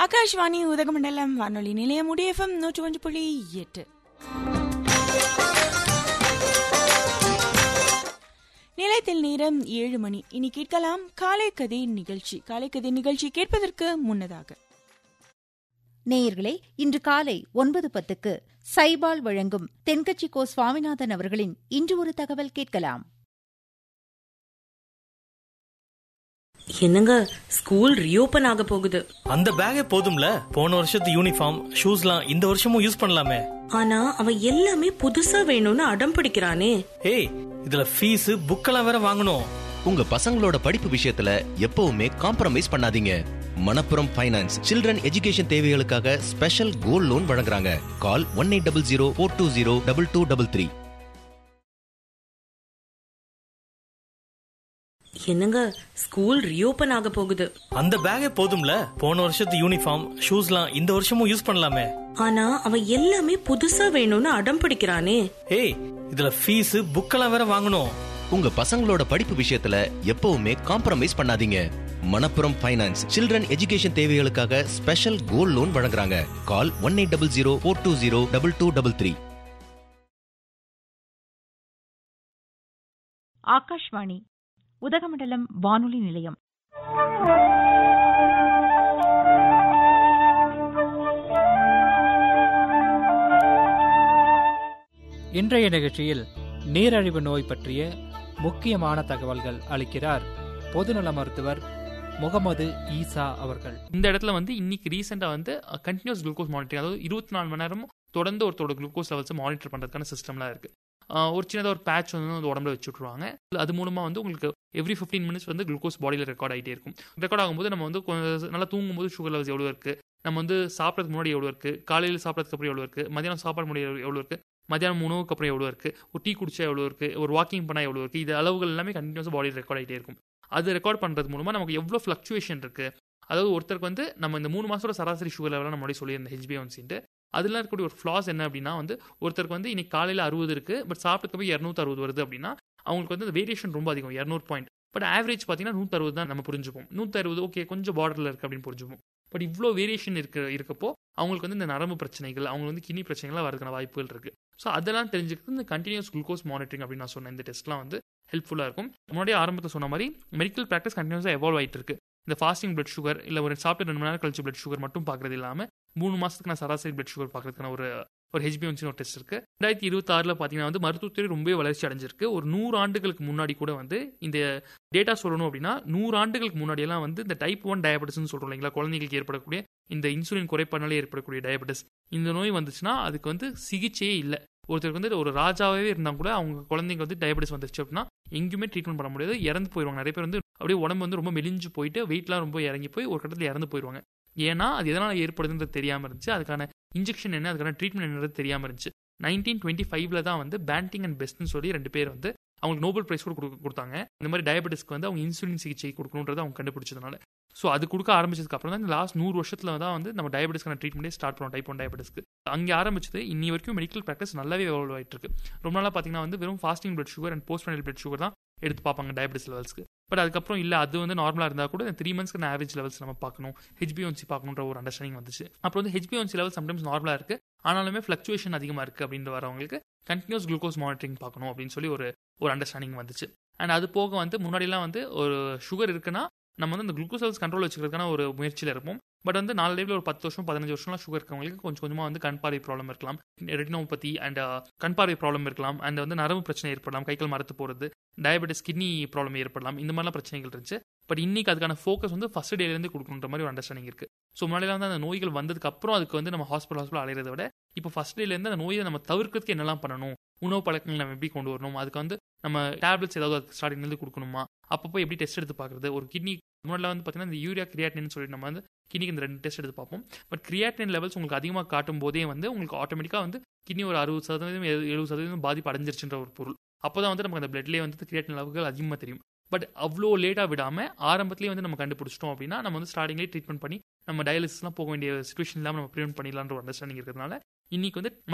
ஆகாஷ்வாணி உதகமண்டலம் வானொலி நிலையம் உடையஃபம் நூற்றி ஒன்று புள்ளி எட்டு நிலையத்தில் நேரம் ஏழு மணி இனி கேட்கலாம் காலை கதை நிகழ்ச்சி காலை கதை நிகழ்ச்சி கேட்பதற்கு முன்னதாக நேயர்களே இன்று காலை ஒன்பது பத்துக்கு சைபால் வழங்கும் தென்கட்சி கோ சுவாமிநாதன் அவர்களின் இன்று ஒரு தகவல் கேட்கலாம் என்னங்க ஸ்கூல் ரீஓபன் ஆக போகுது அந்த பேக்கே போதும்ல போன வருஷத்து யூனிஃபார்ம் ஷூஸ்லாம் இந்த வருஷமும் யூஸ் பண்ணலாமே ஆனா அவன் எல்லாமே புதுசா வேணும்னு அடம் பிடிக்கிறானே ஏய் இதுல ஃபீஸ் புக்கெல்லாம் வேற வாங்கணும் உங்க பசங்களோட படிப்பு விஷயத்துல எப்பவுமே காம்ப்ரமைஸ் பண்ணாதீங்க மணப்புரம் ஃபைனான்ஸ் சில்ட்ரன் எஜுகேஷன் தேவைகளுக்காக ஸ்பெஷல் கோல்ட் லோன் வழங்குறாங்க call one eight double zero four two zero double two double three என்னங்க ஸ்கூல் ரீஓபன் ஆக போகுது அந்த பேக்கே போதும்ல போன வருஷத்து யூனிஃபார்ம் ஷூஸ்லாம் இந்த வருஷமும் யூஸ் பண்ணலாமே ஆனா அவன் எல்லாமே புதுசா வேணும்னு அடம் பிடிக்கிறானே ஏய் இதுல ஃபீஸ் புக்கெல்லாம் வேற வாங்கணும் உங்க பசங்களோட படிப்பு விஷயத்துல எப்பவுமே காம்ப்ரமைஸ் பண்ணாதீங்க மணப்புரம் ஃபைனான்ஸ் சில்ட்ரன் எஜுகேஷன் தேவைகளுக்காக ஸ்பெஷல் கோல்ட் லோன் வழங்குறாங்க call one eight double zero four two zero double two double three Akashvani Udhagamandalam வானொலி நிலையம் இன்றைய நிகழ்ச்சியில் நீரழிவு நோய் பற்றிய முக்கியமான தகவல்கள் அளிக்கிறார் பொதுநல மருத்துவர் முகமது ஈசா அவர்கள் இந்த இடத்துல வந்து இன்னைக்கு ரீசெண்டாக வந்து கண்டினியூஸ் குளுக்கோஸ் மானிட்டரிங் அதாவது இருபத்தி நாலு மணி நேரமும் தொடர்ந்து ஒருத்தரோட குளுக்கோஸ் லெவல்ஸை மானிட்டர் பண்ணுறதுக்கான சிஸ்டம்லாம் இருக்குது ஒரு சின்னதாக ஒரு பேட்ச் வந்து அந்த உடம்புல வச்சு விட்ருவாங்க அது மூலமாக வந்து உங்களுக்கு எவ்ரி ஃபிஃப்டீன் மினிட்ஸ் வந்து குளுக்கோஸ் பாடியில் ரெக்கார்ட் ஆகிட்டே இருக்கும் ரெக்கார்ட் ஆகும்போது நம்ம வந்து கொஞ்சம் நல்லா தூங்கும்போது சுகர் லெவல்ஸ் எவ்வளோ இருக்குது நம்ம வந்து சாப்பிட்றதுக்கு முன்னாடி எவ்வளோ இருக்குது காலையில் சாப்பிட்றதுக்கு அப்புறம் எவ்வளோ இருக்குது மதியானம் சாப்பாடு முன்னாடி எவ்வளோ இருக்குது மதியானம் உணவுக்கு அப்புறம் எவ்வளோ இருக்குது ஒரு டீ குடிச்சா எவ்வளோ இருக்குது ஒரு வாக்கிங் பண்ணால் எவ்வளோ இருக்குது இது அளவுகள் எல்லாமே கண்டினியூஸாக பாடியில் ரெக்கார்ட் ஆகிட்டே இருக்கும் அது ரெக்கார்ட் பண்ணுறது மூலமாக நமக்கு எவ்வளோ ஃப்ளக்சுவேஷன் இருக்குது அதாவது ஒருத்தருக்கு வந்து நம்ம இந்த மூணு மாதத்தோட சராசரி சுகர் லெவலாக நம்ம சொல்லியிருந்தோம் ஹெச்பிஎன்சின்ட்டு அதில் இருக்கக்கூடிய ஒரு ஃப்ளாஸ் என்ன அப்படின்னா வந்து ஒருத்தருக்கு வந்து இன்னைக்கு காலையில் அறுபது இருக்குது பட் சாப்பிட்டு போய் இரநூத்தி அறுபது வருது அப்படின்னா அவங்களுக்கு வந்து வேரியேஷன் ரொம்ப அதிகம் இரநூறு பாயிண்ட் பட் ஆவரேஜ் பார்த்தீங்கன்னா நூற்றறுபது தான் நம்ம புரிஞ்சுப்போம் நூற்றறுபது ஓகே கொஞ்சம் பார்டரில் இருக்குது அப்படின்னு புரிஞ்சுப்போம் பட் இவ்வளோ வேரியேஷன் இருக்க இருக்கப்போ அவங்களுக்கு வந்து இந்த நரம்பு பிரச்சனைகள் அவங்க வந்து கிட்னி பிரச்சனைகள்லாம் வரதுக்கான வாய்ப்புகள் இருக்குது ஸோ அதெல்லாம் தெரிஞ்சுக்கிறது இந்த கண்டினியூஸ் குளுக்கோஸ் மானிட்டரிங் அப்படின்னு நான் சொன்னேன் இந்த டெஸ்ட்லாம் வந்து ஹெல்ப்ஃபுல்லாக இருக்கும் முன்னாடியே ஆரம்பத்தில் சொன்ன மாதிரி மெடிக்கல் ப்ராக்டிஸ் கண்டினியூஸாக எவால்வ் ஆகிட்டு இருக்கு இந்த ஃபாஸ்டிங் பிளட் சுகர் இல்லை ஒரு சாப்பிட்டு ரெண்டு மணி நேரம் கழிச்சு பிளட் சுகர் மட்டும் பார்க்குறது இல்லாமல் மூணு மாதத்துக்கு நான் சராசரி பிளட் சுகர் பார்க்கறதுக்கான ஒரு ஒரு ஹெச்பிஎன்சி ஒரு டெஸ்ட் இருக்கு ரெண்டாயிரத்தி இருபத்தாறில் பார்த்தீங்கன்னா வந்து மருத்துவத்துறை ரொம்ப வளர்ச்சி அடைஞ்சிருக்கு ஒரு நூறு ஆண்டுகளுக்கு முன்னாடி கூட வந்து இந்த டேட்டா சொல்லணும் அப்படின்னா நூறு ஆண்டுகளுக்கு முன்னாடியெல்லாம் வந்து இந்த டைப் ஒன் டயபெட்டிஸ்னு சொல்கிறோம் இல்லைங்களா குழந்தைங்களுக்கு ஏற்படக்கூடிய இந்த இன்சுலின் குறைபாடுனால ஏற்படக்கூடிய டயபெட்டிஸ் இந்த நோய் வந்துச்சுன்னா அதுக்கு வந்து சிகிச்சையே இல்லை ஒருத்தருக்கு வந்து ஒரு ராஜாவே இருந்தால் கூட அவங்க குழந்தைங்க வந்து டயபெட்டிஸ் வந்துருச்சு அப்படின்னா எங்கேயுமே ட்ரீட்மெண்ட் பண்ண முடியாது இறந்து போயிடுவாங்க நிறைய பேர் வந்து அப்படியே உடம்பு வந்து ரொம்ப மெலிஞ்சு போயிட்டு வெயிட்லாம் ரொம்ப இறங்கி போய் ஒரு கட்டத்தில் இறந்து போயிடுவாங்க ஏன்னா அது எதனால் ஏற்படுதுன்றது தெரியாமல் இருந்துச்சு அதுக்கான இன்ஜெக்ஷன் என்ன அதுக்கான ட்ரீட்மெண்ட் என்னது தெரியாமல் இருந்துச்சு நைன்டீன் டுவெண்ட்டி ஃபைவ்ல தான் வந்து பேண்டிங் அண்ட் பெஸ்ட்னு சொல்லி ரெண்டு பேர் வந்து அவங்களுக்கு நோபல் பிரைஸ் கூட கொடுத்தாங்க இந்த மாதிரி டயபெட்டிஸ்க்கு வந்து அவங்க இன்சுலின் சிகிச்சை கொடுக்கணுன்றதை அவங்க கண்டுபிடிச்சதுனால ஸோ அது கொடுக்க ஆரம்பிச்சதுக்கு அப்புறம் தான் இந்த லாஸ்ட் நூறு வருஷத்துல தான் வந்து நம்ம டயபெட்டிஸ்க்கான ட்ரீட்மெண்ட்டே ஸ்டார்ட் பண்ணோம் டைப் ஒன் டயபெட்டிஸ்க்கு அங்கே ஆரம்பிச்சது இன்னி வரைக்கும் மெடிக்கல் ப்ராக்டிஸ் நல்லாவே எவால்வ் ஆகிட்டு இருக்கு ரொம்ப நாளாக பார்த்தீங்கன்னா வந்து வெறும் fasting blood sugar and post blood sugar தான் எடுத்து பார்ப்பாங்க டயபெட்டிஸ் லெவல்ஸ்க்கு பட் அதுக்கப்புறம் இல்லை அது வந்து நார்மலாக இருந்தால் கூட த்ரீ மந்த்ஸ்க்கு ஆவரேஜ் லெவல்ஸ் நம்ம பார்க்கணும் ஹெச்பிஒன்சி பார்க்கணுன்ற ஒரு அண்டர்ஸ்டாண்டிங் வந்துச்சு அப்புறம் வந்து ஹெச்பிஒன்சி லெவல் சம்டைம்ஸ் நார்மலாக இருக்குது ஆனாலுமே ஃப்ளக்சுவேஷன் அதிகமாக இருக்குது அப்படின்ற வரவங்களுக்கு கண்டினியூஸ் குளுக்கோஸ் மானிட்டரிங் பார்க்கணும் அப்படின்னு சொல்லி ஒரு ஒரு அண்டர்ஸ்டாண்டிங் வந்துச்சு அண்ட் அது போக வந்து முன்னாடிலாம் வந்து ஒரு சுகர் இருக்குன்னா நம்ம வந்து அந்த குளுக்கோஸ் லெவல்ஸ் கண்ட்ரோல் வச்சுக்கிறதுக்கான ஒரு முயற்சியில் இருப்போம் பட் வந்து நாலு டைப்ல ஒரு பத்து வருஷம் பதினஞ்சு வருஷம்லாம் சுகர் இருக்கவங்களுக்கு கொஞ்சம் கொஞ்சமாக வந்து கண் பார்வை ப்ராப்ளம் இருக்கலாம் ரெட்டினோபதி அண்ட் கண் பார்வை ப்ராப்ளம் இருக்கலாம் அண்ட் வந்து நரம்பு பிரச்சனை ஏற்படலாம் கைகள் மரத்து போகிறது டயபெட்டிஸ் கிட்னி ப்ராப்ளம் ஏற்படலாம் இந்த மாதிரிலாம் பிரச்சனைகள் இருந்துச்சு பட் இன்னைக்கு அதுக்கான ஃபோக்கஸ் வந்து ஃபர்ஸ்ட் டேலேருந்து கொடுக்கணுன்ற மாதிரி ஒரு அண்டர்ஸ்டாண்டிங் இருக்கு ஸோ முன்னாடிலாம் வந்து அந்த நோய்கள் வந்ததுக்கு அப்புறம் அதுக்கு வந்து நம்ம ஹாஸ்பிட்டல் ஹாஸ்பிட்டல் அலையிறத விட இப்போ ஃபர்ஸ்ட் டேலேருந்து அந்த நோயை நம்ம தவிர்க்கிறதுக்கு என்னெல்லாம் பண்ணணும் உணவு பழக்கங்கள் நம்ம எப்படி கொண்டு வரணும் அதுக்கு வந்து நம்ம டேப்லெட்ஸ் ஏதாவது ஸ்டார்டிங்லேருந்து கொடுக்கணுமா அப்பப்போ எப்படி டெஸ்ட் எடுத்து பார்க்குறது ஒரு கிட்னி முன்னாடிலாம் வந்து பார்த்தீங்கன்னா இந்த யூரியா கிரியாட்டின்னு சொல்லிட்டு நம்ம வந்து கிட்னிக்கு இந்த ரெண்டு டெஸ்ட் எடுத்து பார்ப்போம் பட் கிரியாட்டின் லெவல்ஸ் உங்களுக்கு அதிகமாக காட்டும் போதே வந்து உங்களுக்கு ஆட்டோமேட்டிக்காக வந்து கிட்னி ஒரு அறுபது சதவீதம் எழுபது சதவீதம் பாதிப்பு அடைஞ்சிருச்சுன்ற ஒரு பொருள் அப்போ தான் வந்து நமக்கு அந்த பிளட்லேயே வந்து கிரியாட்டின் லெவல்கள் அதிகமாக தெரியும் பட் அவ்வளோ லேட்டாக விடாமல் ஆரம்பத்திலேயே வந்து நம்ம கண்டுபிடிச்சிட்டோம் அப்படின்னா நம்ம வந்து ஸ்டார்டிங்லேயே ட்ரீட்மெண்ட் பண்ணி நம்ம டயாலிசிஸ்லாம் போக வேண்டிய சுச்சுவேஷன் இல்லாமல் நம்ம ப்ரிவென்ட் பண்ணிடலான்ற ஒரு அண்டர்ஸ்டாண்டிங் இருக்கிறதுனால இன்னைக்கு வந்து